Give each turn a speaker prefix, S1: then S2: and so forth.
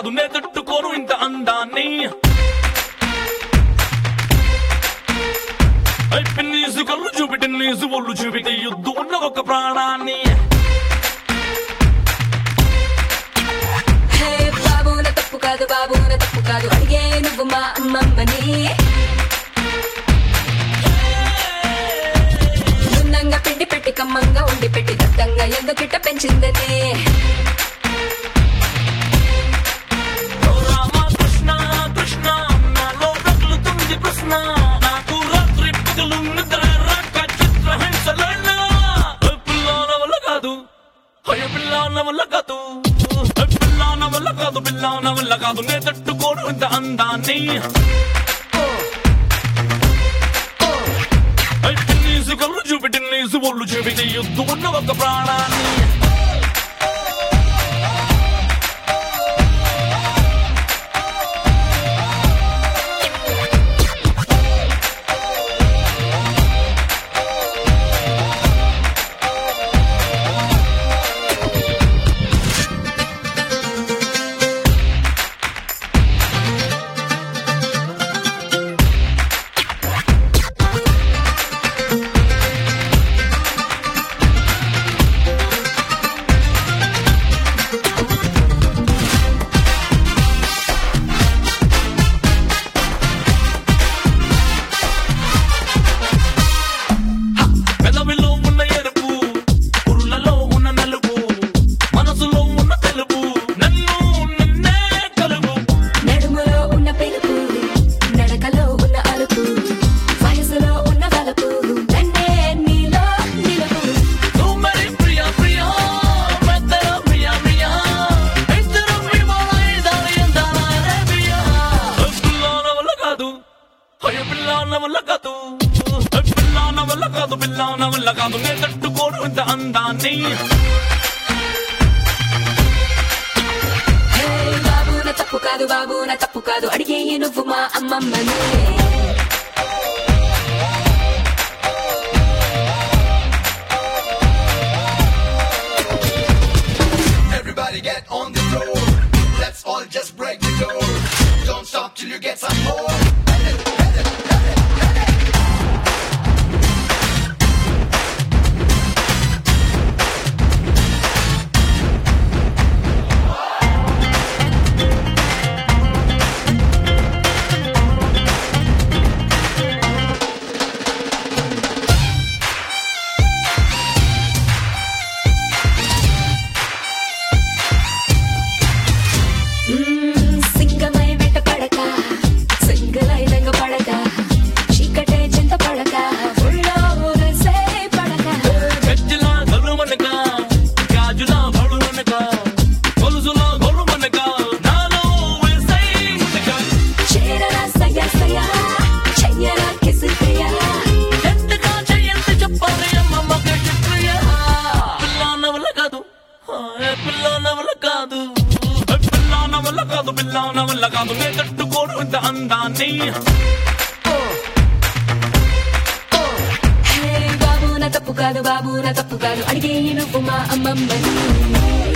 S1: కాదు నే తట్టుకోను ఇంత అందాన్ని ఐ పిన్నీసు కళ్ళు చూపిటి నీసు ఒళ్ళు చూపితే యుద్ధు ఉన్న ఒక ప్రాణాన్ని
S2: హే బాబు నా తప్పు కాదు బాబు నా తప్పు కాదు అడిగే నువ్వు మా అమ్మమ్మని నున్నంగా పిండి పెట్టి కమ్మంగా ఉండి పెట్టి దత్తంగా ఎందుకిట్ట పెంచిందని
S1: ఓ రామ కృష్ణ కృష్ణ నాలో రగులుతుంది ప్రశ్న నాకు రాత్రి పగలు నిద్ర రాక చిత్రహింసలన్న ఓ పిల్ల నా వల్ల కాదు అయ్య పిల్ల నా వల్ల కాదు ఓ పిల్ల నా వల్ల కాదు పిల్ల నా వల్ల కాదు నే తట్టుకోను ఇంత అందాన్ని ఐ పిన్నీసు కళ్ళు చూపిటి నీసు ఒళ్ళు చూపితే యుద్ధం ఉన్న ఒక ప్రాణాన్ని పెదవిలో ఉన్న ఎరుపు పురులలో ఉన్న నలుపు మనసులో ఉన్న తెలుపు నన్ను నిన్నే కలుపు
S2: నడుములో ఉన్న పెలుపు నడకలో ఉన్న అలుపు వయసులో ఉన్న వలపు నన్నే నీలో నిలుపు
S1: నువ్వు మరి ప్రియా ప్రియా మెత్తర ప్రియా ప్రియా ఇద్దరం ఇవాళ దాని ఎందాల రేపియా పిల్ల నా వల్ల కాదు అయ్య పిల్ల నా వల్ల కాదు పిల్ల నా వల్ల కాదు పిల్ల నా వల్ల కాదు నే తట్టుకోను ఇంత అందాన్ని
S2: హే బాబు నా తప్పు కాదు బాబు నా తప్పు కాదు అడిగే నువ్వు మా అమ్మమ్మని
S3: Everybody get on the floor. Let's all just break the door. Don't stop till you get some more.
S2: మ్మ్, సింగమై వెంట పడక సింగలై రంగ పడక చీకటే చింత పడక ఉళ్ళో ఊరసే పడక
S1: గజ్జల గరుమనక గాజుల బడునక కొలుసుల గొరుమనక నాలో వేసై మునక
S2: చేరరా సయ సయ చెయ్యరా కిసుకయ్య
S1: ఎంతగా చెయ్యంత చెప్పాలి అమ్మమ్మక శుక్రియ పిల్ల నవల కాదు ఏ పిల్ల నవల కాదు ఏ పిల్ల నవల కాదు పిల్ల నవల కాదు నే తట్టుకోను ఇంత అందాన్ని
S2: హే బాబు నా తప్పు కాదు బాబు నా తప్పు కాదు అడిగే నువ్వు మా అమ్మమ్మని